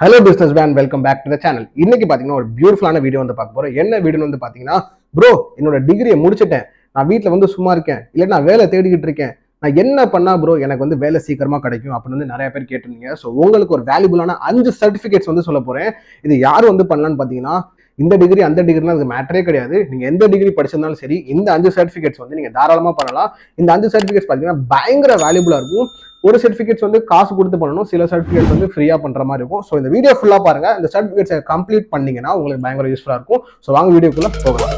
hello business man welcome back to the channel இன்னைக்கு பாத்தீங்கன்னா ஒரு பியூட்டிஃபுல்லான வீடியோ வந்து பார்க்க போறோம் என்ன வீடியோ வந்து பாத்தீங்கன்னா ப்ரோ என்னோட டிகிரியை முடிச்சிட்டேன் நான் வீட்டில் வந்து சும்மா இருக்கேன் இல்லை நான் வேலை தேடிக்கிட்டு இருக்கேன் நான் என்ன பண்ணா ப்ரோ எனக்கு வந்து வேலை சீக்கிரமா கிடைக்கும் அப்படின்னு வந்து நிறைய பேர் கேட்டிருந்தீங்க ஸோ உங்களுக்கு ஒரு வேல்யூபுளான அஞ்சு சர்டிஃபிகேட்ஸ் வந்து சொல்ல போறேன் இது யார் வந்து பண்ணலான்னு பார்த்தீங்கன்னா இந்த டிகிரி அந்த டிகிரிலாம் அதுக்கு மேட்டரே கிடையாது நீங்க எந்த டிகிரி படிச்சிருந்தாலும் சரி இந்த அஞ்சு சர்டிஃபிகேட்ஸ் வந்து நீங்க தாராளமா பண்ணலாம் இந்த அஞ்சு சர்டிஃபிகேட்ஸ் பார்த்தீங்கன்னா பயங்கர வேல்யூபுளா இருக்கும் ஒரு சர்டிஃபிகேட்ஸ் வந்து காசு கொடுத்து பண்ணணும் சில சர்டிஃபிகேட்ஸ் வந்து ஃப்ரீயா பண்ற மாதிரி இருக்கும் ஸோ இந்த வீடியோ ஃபுல்லா பாருங்க இந்த சர்டிஃபிகேட்ஸை கம்ப்ளீட் பண்ணீங்கன்னா உங்களுக்கு பயங்கர யூஸ்ஃபுல்லா இருக்கும் ஸோ வாங்க வீடியோக்குள்ள போகலாம்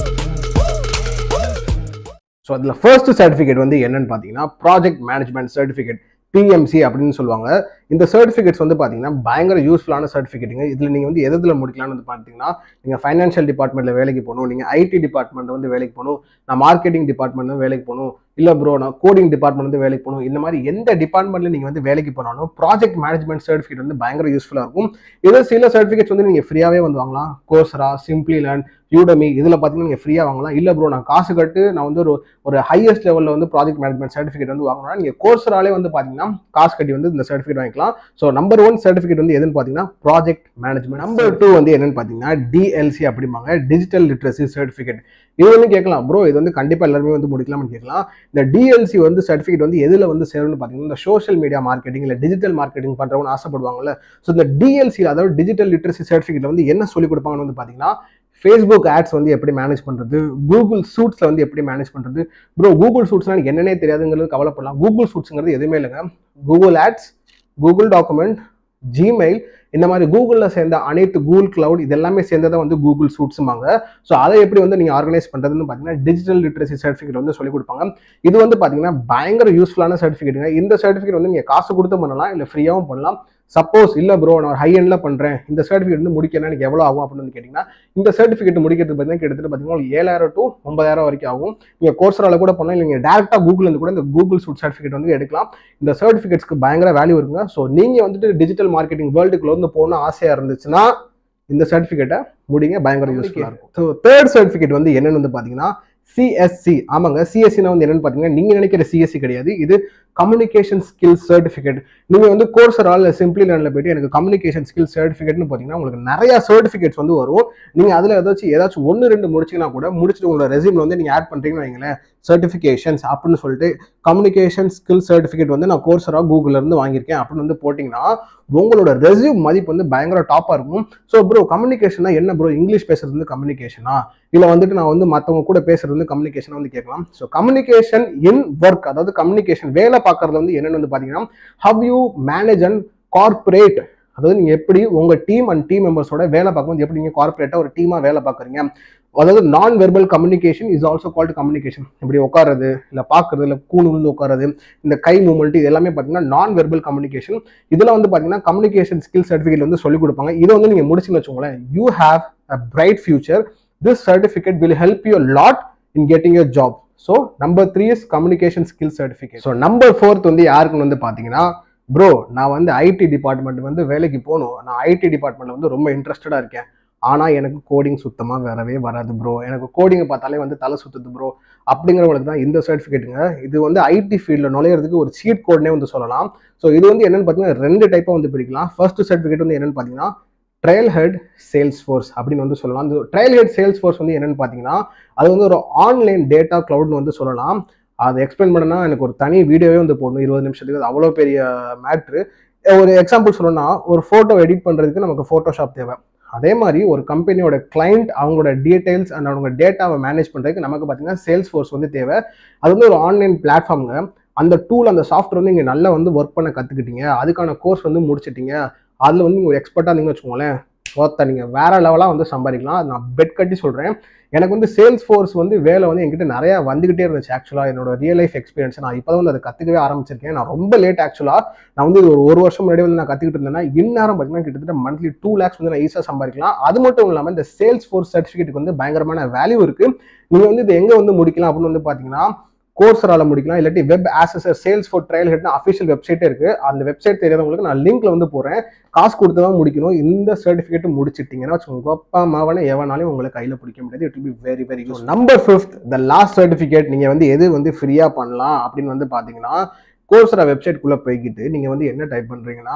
ஸோ அதில் ஃபர்ஸ்ட் சர்டிஃபிகேட் வந்து என்னன்னு பார்த்தீங்கன்னா ப்ராஜெக்ட் மேனேஜ்மெண்ட் சர்டிஃபிகேட் பிஎம்சி அப்படின்னு சொல்லுவாங்க இந்த சர்டிஃபிகேட்ஸ் வந்து பார்த்தீங்கன்னா பயங்கர யூஸ்ஃபுல்லான சர்டிஃபிகேட்டுங்க இதில் நீங்கள் வந்து எது எதில் முடிக்கலாம்னு வந்து பார்த்தீங்கன்னா நீங்கள் ஃபைனான்ஷியல் டிபார்ட்மெண்ட்டில் வேலைக்கு போகணும் நீங்கள் ஐடி டிபார்ட்மெண்ட் வந்து வேலைக்கு போகணும் நான் மார்க்கெட்டிங் டிபார்ட்மெண்ட் வந்து வேலைக்கு போகணும் இல்லை ப்ரோ நான் கோடிங் டிபார்ட்மெண்ட் வந்து வேலைக்கு போகணும் இந்த மாதிரி எந்த டிபார்ட்மெண்ட்டில் நீங்கள் வந்து வேலைக்கு போனாலும் ப்ராஜெக்ட் மேனேஜ்மெண்ட் சர்டிஃபிகேட் வந்து பயங்கர யூஸ்ஃபுல்லாக இருக்கும் இது சில சர்டிஃபிகேட்ஸ் வந்து நீங்கள் ஃப்ரீயாகவே வந்து வாங்கலாம் கோர்ஸரா சிம்பிளி லேண்ட் யூடமி இதில் பார்த்தீங்கன்னா நீங்கள் ஃப்ரீயாக வாங்கலாம் இல்லை ப்ரோ நான் காசு கட்டு நான் வந்து ஒரு ஒரு ஹையஸ்ட் லெவலில் வந்து ப்ராஜெக்ட் மேனேஜ்மெண்ட் சர்டிஃபிகேட் வந்து வாங்கணும்னா நீங்கள் கோர்ஸராலே வந்து பார்த்தீங்கன்னா காசு கட்டி வந்து இந்த சர்டிஃபிகேட் வாங்கிக்கலாம் ஸோ நம்பர் ஒன் சர்டிஃபிகேட் வந்து எதுன்னு பார்த்தீங்கன்னா ப்ராஜெக்ட் மேனேஜ்மெண்ட் நம்பர் டூ வந்து என்னன்னு பார்த்தீங்கன்னா டிஎல்சி அப்படிம்பாங்க டிஜிட்டல் லிட்ரஸி சர்டிஃபிகேட் இது வந்து கேட்கலாம் ப்ரோ இது வந்து கண்டிப்பாக எல்லாருமே வந்து முடிக்கலாம்னு கேட்கலாம் இந்த டிஎல்சி வந்து சர்டிஃபிகேட் வந்து எதில் வந்து சேரும்னு பார்த்தீங்கன்னா இந்த சோஷியல் மீடியா மார்க்கெட்டிங் இல்லை டிஜிட்டல் மார்க்கெட்டிங் பண்ணுறவங்க ஆசைப்படுவாங்கல்ல ஸோ இந்த டிஎல்சி அதாவது டிஜிட்டல் லிட்ரஸி சர்டிஃபிகேட் வந்து என்ன சொல்லி கொடுப்பாங்கன்னு வந்து பார்த்தீங்கன்னா ஃபேஸ்புக் ஆட்ஸ் வந்து எப்படி மேனேஜ் பண்ணுறது கூகுள் சூட்ஸில் வந்து எப்படி மேனேஜ் பண்ணுறது ப்ரோ கூகுள் சூட்ஸ்லாம் எனக்கு என்னன்னே தெரியாதுங்கிறது கவலைப்படலாம் கூகுள் சூட்ஸுங்கிறது எதுவுமே இல்லைங்க Google ads Google document Gmail இந்த மாதிரி கூகுளில் சேர்ந்த அனைத்து கூகுள் கிளவுட் இது எல்லாமே சேர்ந்ததை வந்து கூகுள் சூட்ஸுமாங்க ஸோ அதை எப்படி வந்து நீங்கள் ஆர்கனைஸ் பண்ணுறதுன்னு பார்த்தீங்கன்னா டிஜிட்டல் லிட்ரஸி சர்டிஃபிகேட் வந்து சொல்லிக் கொடுப்பாங்க இது வந்து பார்த்தீங்கன்னா பயங்கர யூஸ்ஃபுல்லான சர்டிஃபிகேட்டுங்க இந்த சர்டிஃபிகேட் வந்து நீங்கள் காசு கொடுத்து பண்ணலாம் இல்லை ஃப்ரீயாகவும் பண்ணலாம் சப்போஸ் இல்லை ப்ரோ நான் ஒரு ஹை எண்டில் பண்ணுறேன் இந்த சர்டிஃபிகேட் வந்து முடிக்கணும் எனக்கு எவ்வளோ ஆகும் அப்படின்னு வந்து கேட்டிங்கன்னா இந்த சர்டிஃபிகேட் முடிக்கிறதுக்கு பார்த்தீங்கன்னா கிட்டத்தட்ட பார்த்தீங்கன்னா ஒரு ஏழாயிரம் டு ஒன்பதாயிரம் வரைக்கும் ஆகும் நீங்கள் கோர்ஸரால கூட பண்ணலாம் இல்லை நீங்கள் டேரெக்டாக கூகுள்லேருந்து கூட இந்த கூகுள் சூட் சர்டிஃபிகேட் வந்து எடுக்கலாம் இந்த சர்டிஃபிகேட்ஸ்க்கு பயங்கர வேல்யூ இருக்குங்க ஸோ நீங்கள் வந்துட்டு டிஜிட்டல் மார்க்கெட்டிங் வேர்ல்டுக்குள்ள வந்து போகணும் ஆசையாக இருந்துச்சுன்னா இந்த சர்டிஃபிகேட்டை முடிங்க பயங்கர யூஸ்ஃபுல்லாக இருக்கும் ஸோ தேர்ட் சர்டிஃபிகேட் வந்து என்னன்னு வந்து பார்த்தீங்கன்னா சிஎஸ்சி ஆமாங்க சிஎஸ்சினா வந்து என்னன்னு பார்த்தீங்கன்னா நீங்கள் நினைக்கிற சிஎஸ்சி கிடையாது இது கம்யூனிகேஷன் ஸ்கில் சர்டிஃபிகேட் நீங்கள் வந்து கோர்ஸரால் இல்லை சிம்பிளி லேர்னில் போயிட்டு எனக்கு கம்யூனிகேஷன் ஸ்கில் சர்டிஃபிகேட்னு பார்த்தீங்கன்னா உங்களுக்கு நிறைய சர்டிஃபிகேட்ஸ் வந்து வரும் நீங்கள் அதில் ஏதாச்சும் ஏதாச்சும் ஒன்று ரெண்டு முடிச்சிங்கன்னா கூட முடிச்சுட்டு உங்களோட ரெசியூமில் வந்து நீங்கள் ஆட் பண்ணுறீங்கன்னு வைங்களேன் சர்டிஃபிகேஷன்ஸ் அப்படின்னு சொல்லிட்டு கம்யூனிகேஷன் ஸ்கில் சர்டிஃபிகேட் வந்து நான் கோர்ஸராக கூகுளில் இருந்து வாங்கியிருக்கேன் அப்படின்னு வந்து போட்டிங்கன்னா உங்களோட ரெசியூம் மதிப்பு வந்து பயங்கர டாப்பாக இருக்கும் ஸோ ப்ரோ கம்யூனிகேஷனா என்ன ப்ரோ இங்கிலீஷ் பேசுறது வந்து கம்யூனிகேஷனா இல்லை வந்துட்டு நான் வந்து மற்றவங்க கூட பேசுறது வந்து கம்யூனிகேஷன் வந்து கேட்கலாம் ஸோ கம்யூனிகேஷன் இன் ஒர்க் அதாவது கம்யூனிகேஷன் வேலை பார்க்கறது வந்து என்னன்னு வந்து பார்த்தீங்கன்னா how you manage and corporate அதாவது நீங்கள் எப்படி உங்கள் டீம் அண்ட் டீம் மெம்பர்ஸோட வேலை பார்க்கும்போது எப்படி நீங்கள் கார்பரேட்டாக ஒரு டீமாக வேலை பார்க்குறீங்க அதாவது நான் verbal communication is also called communication இப்படி உட்காறது இல்லை பார்க்கறது இல்லை கூணு விழுந்து உட்காறது இந்த கை மூமெண்ட் இது எல்லாமே பார்த்தீங்கன்னா நான் வெர்பல் கம்யூனிகேஷன் இதில் வந்து பார்த்தீங்கன்னா கம்யூனிகேஷன் ஸ்கில் சர்டிஃபிகேட் வந்து சொல்லிக் கொடுப்பாங்க இதை வந்து நீங்கள் முடிச்சுன்னு வச்சுக்கோங்களேன் you have a bright future this certificate will help you lot in getting your job so number three is communication skill certificate so number fourth வந்து யாருக்குன்னு வந்து பார்த்தீங்கன்னா ப்ரோ நான் வந்து ஐடி டிபார்ட்மெண்ட் வந்து வேலைக்கு போகணும் நான் ஐடி டிபார்ட்மெண்ட்ல வந்து ரொம்ப இன்ட்ரெஸ்டடாக இருக்கேன் ஆனால் எனக்கு கோடிங் சுத்தமாக வரவே வராது ப்ரோ எனக்கு கோடிங்கை பார்த்தாலே வந்து தலை சுத்துது ப்ரோ அப்படிங்கிறவங்களுக்கு தான் இந்த சர்டிஃபிகேட்டுங்க இது வந்து ஐடி ஃபீல்டில் நுழையிறதுக்கு ஒரு சீட் கோட்னே வந்து சொல்லலாம் ஸோ இது வந்து என்னன்னு பார்த்தீங்கன்னா ரெண்டு டைப்பாக வந்து பிரிக்கலாம் ஃபர்ஸ்ட் சர்டிஃபிகேட் வந்து என்னன்னு பார்த்தீங்கன்னா ட்ரையல் ஹெட் சேல்ஸ் ஃபோர்ஸ் அப்படின்னு வந்து சொல்லலாம் அந்த ட்ரையல் ஹெட் சேல்ஸ் ஃபோர்ஸ் வந்து என்னன்னு பார்த்தீங்கன்னா அது வந்து ஒரு ஆன்லைன் டேட்டா க்ளவுட்னு வந்து சொல்லலாம் அதை எக்ஸ்பிளைன் பண்ணனா எனக்கு ஒரு தனி வீடியோவே வந்து போடணும் இருபது நிமிஷத்துக்கு அது அவ்வளோ பெரிய மேட்ரு ஒரு எக்ஸாம்பிள் சொல்லணும்னா ஒரு ஃபோட்டோ எடிட் பண்ணுறதுக்கு நமக்கு ஃபோட்டோஷாப் தேவை அதே மாதிரி ஒரு கம்பெனியோட கிளைண்ட் அவங்களோட டீடைல்ஸ் அண்ட் அவங்க டேட்டாவை மேனேஜ் பண்ணுறதுக்கு நமக்கு பார்த்தீங்கன்னா சேல்ஸ் ஃபோர்ஸ் வந்து தேவை அது வந்து ஒரு ஆன்லைன் பிளாட்ஃபார்முங்க அந்த டூல் அந்த சாஃப்ட்வேர் வந்து நீங்கள் நல்லா வந்து ஒர்க் பண்ண கற்றுக்கிட்டீங்க அதுக்கான கோர்ஸ் வந்து முடிச்சிட்டீங்க அதில் வந்து நீங்கள் ஒரு எக்ஸ்பர்ட்டாக இருந்தீங்கன்னு வச்சுக்கோங்களேன் ஒருத்த நீங்கள் வேற லெவலாக வந்து சம்பாதிக்கலாம் அது நான் பெட் கட்டி சொல்கிறேன் எனக்கு வந்து சேல்ஸ் ஃபோர்ஸ் வந்து வேலை வந்து என்கிட்ட நிறையா வந்துகிட்டே இருந்துச்சு ஆக்சுவலாக என்னோட ரியல் லைஃப் எக்ஸ்பீரியன்ஸ் நான் இப்போ வந்து அதை கற்றுக்கவே ஆரம்பிச்சிருக்கேன் நான் ரொம்ப லேட் ஆக்சுவலாக நான் வந்து ஒரு ஒரு வருஷம் முன்னாடி வந்து நான் கற்றுக்கிட்டு இருந்தேன்னா இந்நேரம் பார்த்தீங்கன்னா கிட்டத்தட்ட மந்த்லி டூ லேக்ஸ் வந்து நான் ஈஸியாக சம்பாதிக்கலாம் அது மட்டும் இல்லாமல் இந்த சேல்ஸ் ஃபோர்ஸ் சர்டிஃபிகேட்டுக்கு வந்து பயங்கரமான வேல்யூ இருக்குது நீங்கள் வந்து இது எங்கே வந்து முடிக்கலாம் அப்படின்னு வந்து பார்த்தீங்கன்னா கோர்ஸரால முடிக்கலாம் இல்லாட்டி web access sales for trial ஹெட்னு அஃபிஷியல் வெப்சைட்டே இருக்கு அந்த வெப்சைட் தெரியாதவங்களுக்கு நான் லிங்க்ல வந்து போறேன் காசு கொடுத்து தான் முடிக்கணும் இந்த சர்டிஃபிகேட் முடிச்சிட்டீங்கன்னா வச்சுக்கோங்க அப்பா அம்மாவனை எவனாலையும் உங்களுக்கு கையில் பிடிக்க முடியாது it be very very use number fifth the last certificate நீங்கள் வந்து எது வந்து ஃப்ரீயாக பண்ணலாம் அப்படின்னு வந்து பார்த்தீங்கன்னா கோர்ஸரா வெப்சைட்குள்ளே போய்கிட்டு நீங்கள் வந்து என்ன டைப் பண்ணுறீங்கன்னா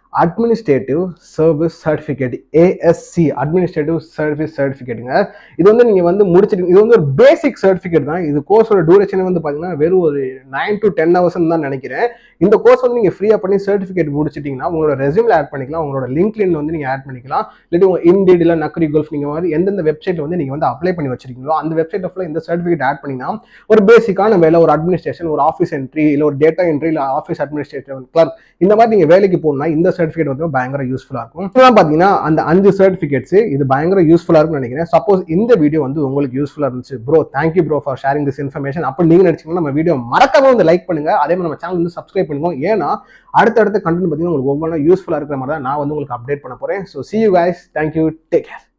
administrative service certificate ASC administrative service சர்டிஃபிகேட்டுங்க இது வந்து நீங்கள் வந்து முடிச்சிட்டு இது வந்து ஒரு பேசிக் சர்டிஃபிகேட் தான் இது கோர்ஸோட டூரேஷன் வந்து பார்த்தீங்கன்னா வெறும் ஒரு நைன் டு டென் ஹவர்ஸ் தான் நினைக்கிறேன் இந்த கோர்ஸ் வந்து நீங்கள் ஃப்ரீயாக பண்ணி சர்டிஃபிகேட் முடிச்சிட்டிங்கன்னா உங்களோட ரெசியூமில் ஆட் பண்ணிக்கலாம் உங்களோட லிங்க்லின் வந்து நீங்கள் ஆட் பண்ணிக்கலாம் இல்லாட்டி உங்கள் இண்டீட் இல்லை நக்ரி கோல்ஃப் நீங்கள் வந்து எந்தெந்த வெப்சைட் வந்து நீங்கள் வந்து அப்ளை பண்ணி வச்சிருக்கீங்களோ அந்த வெப்சைட் ஃபுல்லாக இந்த சர்டிஃபிகேட் ஆட் பண்ணினா ஒரு பேசிக்கான வேலை ஒரு அட்மினிஸ்ட்ரேஷன் ஒரு ஆஃபீஸ் என்ட்ரி இல்லை ஒரு டேட்டா என்ட்ரி இல்லை ஆஃபீஸ் அட்மினிஸ்ட்ரேஷன் கிளர்க் இந்த மாதிரி நீங்கள் வேலைக்கு போகணும்னா இந்த சர்டிஃபிகேட் வந்து பயங்கர யூஸ்ஃபுல்லாக இருக்கும் இதெல்லாம் பார்த்தீங்கன்னா அந்த அஞ்சு சர்டிஃபிகேட்ஸ் இது பயங்கர யூஸ்ஃபுல்லாக இருக்கும்னு நினைக்கிறேன் சப்போஸ் இந்த வீடியோ வந்து உங்களுக்கு யூஸ்ஃபுல்லாக இருந்துச்சு bro thank you bro for sharing this information அப்போ நீங்கள் நினச்சிங்கன்னா நம்ம வீடியோ மறக்காம வந்து லைக் பண்ணுங்க அதே மாதிரி நம்ம சேனல் வந்து சப்ஸ்கிரைப் பண்ணுவோம் ஏன்னா அடுத்தடுத்த கண்டென்ட் பார்த்தீங்கன்னா உங்களுக்கு ஒவ்வொன்றும் யூஸ்ஃபுல்லாக இருக்கிற மாதிரி தான் நான் வந்து உங்களுக்கு அப்டேட் பண்ண போகிறேன் so see you guys thank you take care